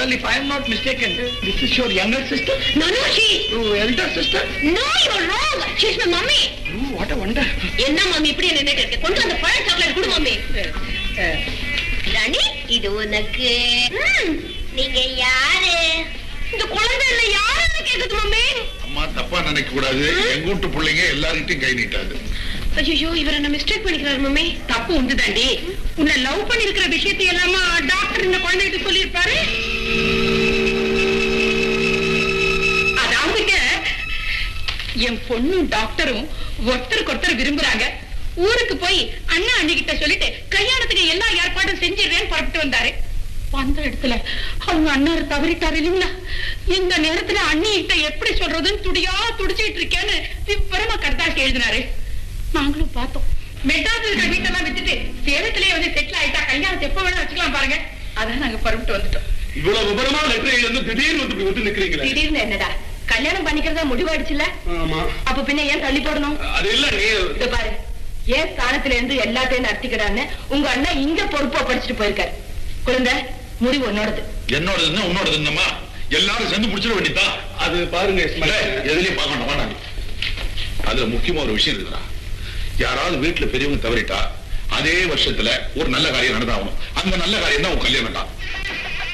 Well, if I am not mistaken, this is your younger sister? No, no, she. Your elder sister? No, you're wrong. She's my mummy. Oh, what a wonder. என்ன mummy இப்படி நின்னுட்டு இருக்கு கொண்டு அந்த பழ chocolate கொடு mummy ராணி இது உனக்கு ம், நீங்க யாரு இந்த குழந்தை இல்ல யாருன்னு கேக்குது மம்மி அம்மா தப்பா நினைக்க கூடாது எங்க வீட்டு பிள்ளைங்க எல்லார்கிட்டயும் கை நீட்டாது ஐயோ இவர் என்ன மிஸ்டேக் பண்ணிக்கிறாரு மம்மி தப்பு உண்டு தாண்டி உன்னை லவ் பண்ணி இருக்கிற விஷயத்தை எல்லாமா டாக்டர் இந்த குழந்தைகிட்ட சொல்லியிருப்பாரு அதாவதுங்க என் பொண்ணும் டாக்டரும் ஒருத்தருக்கு ஒருத்தர் விரும்புறாங்க ஊருக்கு போய் அண்ணா அண்ணி கிட்ட சொல்லிட்டு கல்யாணத்துக்கு எல்லா ஏற்பாடும் செஞ்சிடுறேன்னு புறப்பட்டு வந்தாரு வந்த இடத்துல அவங்க அண்ணாரு தவறிட்டாரு இல்லைங்களா இந்த நேரத்துல அண்ணி கிட்ட எப்படி சொல்றதுன்னு துடியா துடிச்சிட்டு இருக்கேன்னு விவரமா கர்த்தாக்கு எழுதினாரு நாங்களும் பார்த்தோம் மெட்ராஸ்ல இருக்கிற வீட்டெல்லாம் வித்துட்டு சேலத்திலேயே வந்து செட்டில் ஆயிட்டா கல்யாணத்தை எப்ப வேணா வச்சுக்கலாம் பாருங்க அதான் நாங்க புறப்பட்டு வந்துட்டோம் இவ்வளவு விவரமா லெட்டர் எழுதி திடீர்னு வந்து இப்படி வந்து நிக்கிறீங்களே திடீர்னு என்னடா கல்யாணம் பண்ணிக்கிறதா முடிவாயிடுச்சுல ஆமா அப்ப பின்ன ஏன் தள்ளி போடணும் அது இல்ல நீ இத பாரு ஏன் ஸ்தானத்துல இருந்து எல்லாத்தையும் நடத்திக்கிறான்னு உங்க அண்ணன் இங்க பொறுப்பா படிச்சுட்டு போயிருக்காரு குழந்தை முடிவு உன்னோடது என்னோடதுன்னா உன்னோடது என்னம்மா எல்லாரும் சேர்ந்து முடிச்சிட வேண்டியதா அது பாருங்க எதுலயும் பார்க்க வேண்டாம் வேண்டாம் நீ. அதுல முக்கியமா ஒரு விஷயம் இருக்குடா யாராவது வீட்டுல பெரியவங்க தவறிட்டா அதே வருஷத்துல ஒரு நல்ல காரியம் நடந்தாகணும் அந்த நல்ல காரியம் தான் உன் கல்யாணம் தான்